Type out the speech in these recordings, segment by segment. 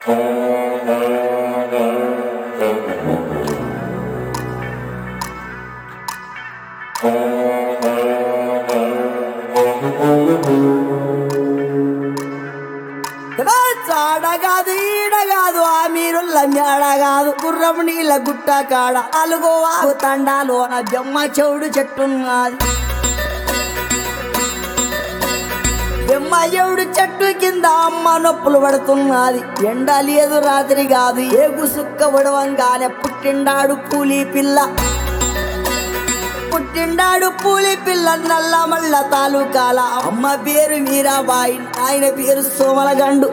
చాడగాదు ఈడగాదు ఆ మీరుల్ల మేడగాదు గుర్రం నీళ్ళ గుట్ట కాడ అలుగోవాగు తండాలోన బెమ్మ చెవుడు చెట్టున్నది బెమ్మ చెవుడు చెట్టు కింద అమ్మ నొప్పులు పడుతున్నది ఎండ లేదు రాత్రి కాదు ఏగు సుక్క ఉడవంగానే పుట్టిండాడు కూలీ పిల్ల పుట్టిండాడు పూలి పిల్ల నల్ల మల్ల తాలూకాల అమ్మ పేరు మీరాబాయి ఆయన పేరు సోమలగండు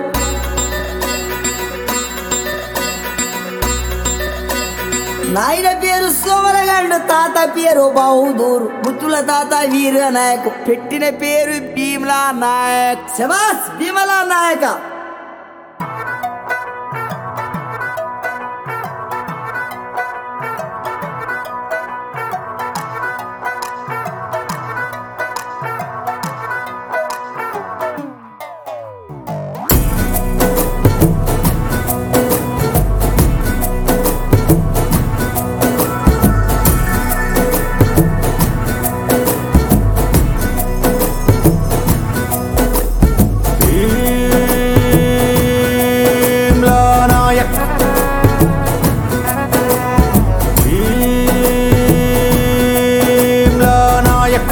నాయన పేరు సోమలగండు తాత పేరు బహుదూరు ముత్తుల తాత వీర నాయక్ పెట్టిన పేరు భీమలా నాయక్ శబాస్ భీమలా నాయక భీమ్లా నాయక్ భీమ్లా నాయక్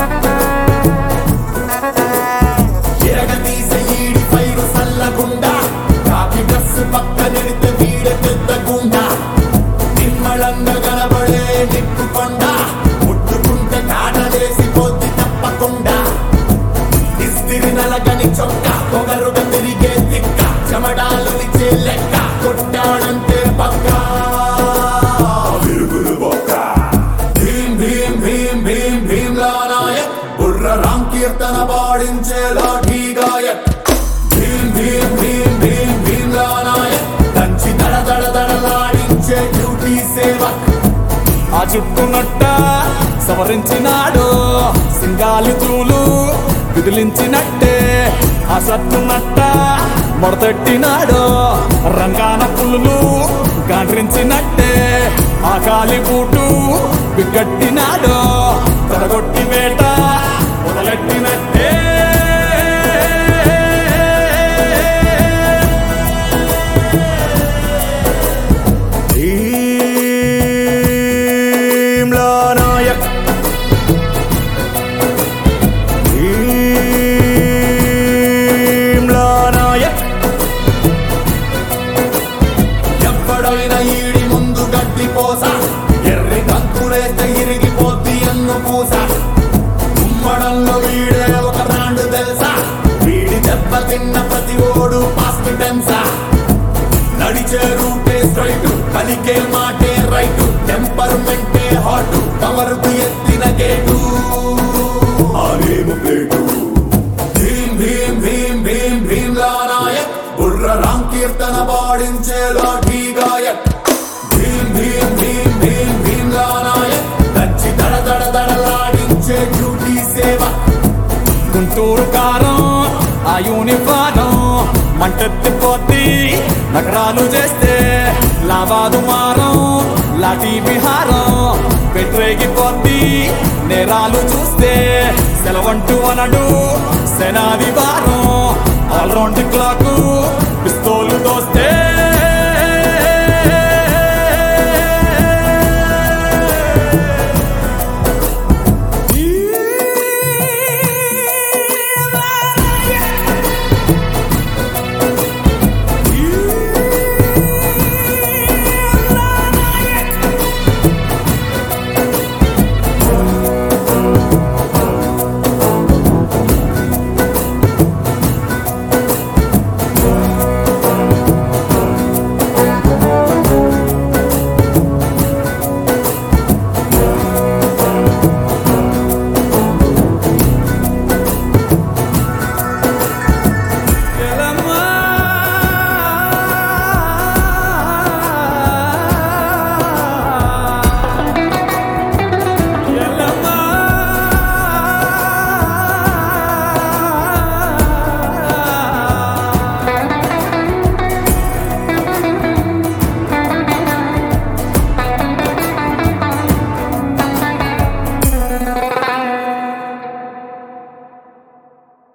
ఎరగదీసే ఈడి పైరు సల్లగుండా కాకి డ్రెస్ పక్కనెడితే వీడ పెద్ద గుండా నిమ్మళంగా కనబడే నిప్పుకొండ ముట్టుకుంటే కాటలేసి పోద్ది తప్పకుండా ఇస్తిరి నలగని చొక్క పొగరుగా తిరిగే తిక్క చెమడాలు నిచ్చే లెక్క కొట్టాడంటే పక్క విరుగులు బొక్క భీం భీం భీం భీం భీమ్లా నాయక్ బుర్ర రామ్ కీర్తన పాడించే లాఠీ గాయక్ భీం భీం భీం భీం భీమ్లా నాయక్ దంచి దడ దడ దడలాడించే డ్యూటీ సేవక్ ఆ చుట్టునట్ట సవరించినాడు సింగాలి తూలు విదిలించినట్టే ఆ సత్తునట్ట మొడతెట్టినాడు రంగాన పులులు గాండ్రించినట్టే ఆ కాలి బూటు బిగ్గట్టినాడు తొడగొట్టి వేట మొదలెట్టినట్టే భీమ్లా నాయక్ భీమ్లా నాయక్ ఎప్పుడైనా ఈడి ముందు గడ్డి పోస ఎర్రి కంకులేస్తే ఇరిగిపోద్ది అన్ను పూస ఉమ్మడంలో వీడే ఒక బ్రాండ్ తెలుసా వీడి దెబ్బ తిన్న ప్రతి ఓడు పాస్ట్ టెన్సా నడిచే రూటే స్ట్రైట్ పలికే మాటే రైట్ టెంపర్మెంటే హాట్ కవరుకు ఎత్తిన గేటు ఆలేము ప్లేటు భీం భీం భీం భీం భీమ్లా నాయక్ బుర్ర రామ్ కీర్తన పాడించే లాఠీ గాయక్ భీం భీం భీం భీం భీమ్లా నాయక్ దచ్చి దడ దడ దడలాడించే డ్యూటీ సేవ గుంటూరు కారం ఆ యూనిఫారం మంటెత్తిపోద్ది నగరాలు చేస్తే లావాదు మారం లాఠీ విహారం పెట్టరేగిపోద్ది నేరాలు చూస్తే సెలవంటూ అనడు సెనాది వారం ఆల్రౌండ్ క్లాకు